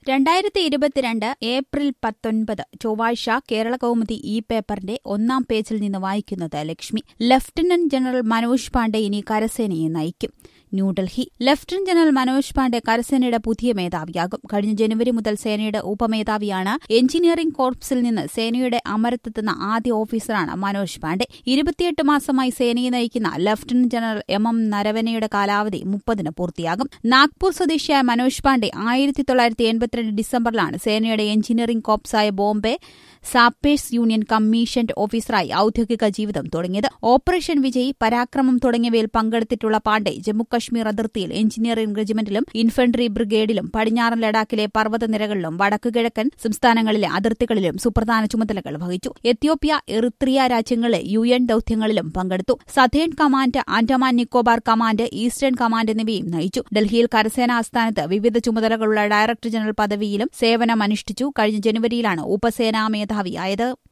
രണ്ടായിരത്തി ഇരുപത്തിരണ്ട് ഏപ്രിൽ പത്തൊൻപത് ചൊവ്വാഴ്ച കേരള കൗമുദി ഇ പേപ്പറിന്റെ ഒന്നാം പേജിൽ നിന്ന് വായിക്കുന്നത് ലക്ഷ്മി ലഫ്റ്റനന്റ് ജനറൽ മനോജ് പാണ്ഡെ ഇനി കരസേനയെ നയിക്കും ന്യൂഡൽഹി ലഫ്റ്റനന്റ് ജനറൽ മനോജ് പാണ്ഡെ കരസേനയുടെ പുതിയ മേധാവിയാകും കഴിഞ്ഞ ജനുവരി മുതൽ സേനയുടെ ഉപമേധാവിയാണ് എഞ്ചിനീയറിംഗ് കോർപ്സിൽ നിന്ന് സേനയുടെ അമരത്തെത്തുന്ന ആദ്യ ഓഫീസറാണ് മനോജ് പാണ്ഡെ ഇരുപത്തിയെട്ട് മാസമായി സേനയെ നയിക്കുന്ന ലഫ്റ്റനന്റ് ജനറൽ എം എം നരവനയുടെ കാലാവധി മുപ്പതിന് പൂർത്തിയാകും നാഗ്പൂർ സ്വദേശിയായ മനോജ് പാണ്ഡെ ആയിരത്തി തൊള്ളായിരത്തി എൺപത്തിരണ്ട് ഡിസംബറിലാണ് സേനയുടെ എഞ്ചിനീയറിംഗ് കോർപ്സായ ബോംബെ സാപ്പേഴ്സ് യൂണിയൻ കമ്മീഷൻഡ് ഓഫീസറായി ഔദ്യോഗിക ജീവിതം തുടങ്ങിയത് ഓപ്പറേഷൻ വിജയ് പരാക്രമം തുടങ്ങിയവയിൽ പങ്കെടുത്തിട്ടുള്ള പാണ്ഡെ ജമ്മുകശ്മീർ അതിർത്തിയിൽ എഞ്ചിനീയറിംഗ് റെജിമെന്റിലും ഇൻഫൻട്രി ബ്രിഗേഡിലും പടിഞ്ഞാറൻ ലഡാക്കിലെ പർവ്വതനിരകളിലും വടക്കുകിഴക്കൻ സംസ്ഥാനങ്ങളിലെ അതിർത്തികളിലും സുപ്രധാന ചുമതലകൾ വഹിച്ചു എത്യോപ്യ എറിത്രിയ രാജ്യങ്ങളിലെ യു എൻ ദൌത്യങ്ങളിലും പങ്കെടുത്തു southern command Andaman Nicobar command eastern command എന്നിവയും നയിച്ചു ഡൽഹിയിൽ കരസേനാ ആസ്ഥാനത്ത് വിവിധ ചുമതലകളുള്ള ഡയറക്ടർ ജനറൽ പദവിയിലും സേവനമനുഷ്ഠിച്ചു കഴിഞ്ഞ ജനുവരിയിലാണ് ഉപസേനാ മേധാവിയായത്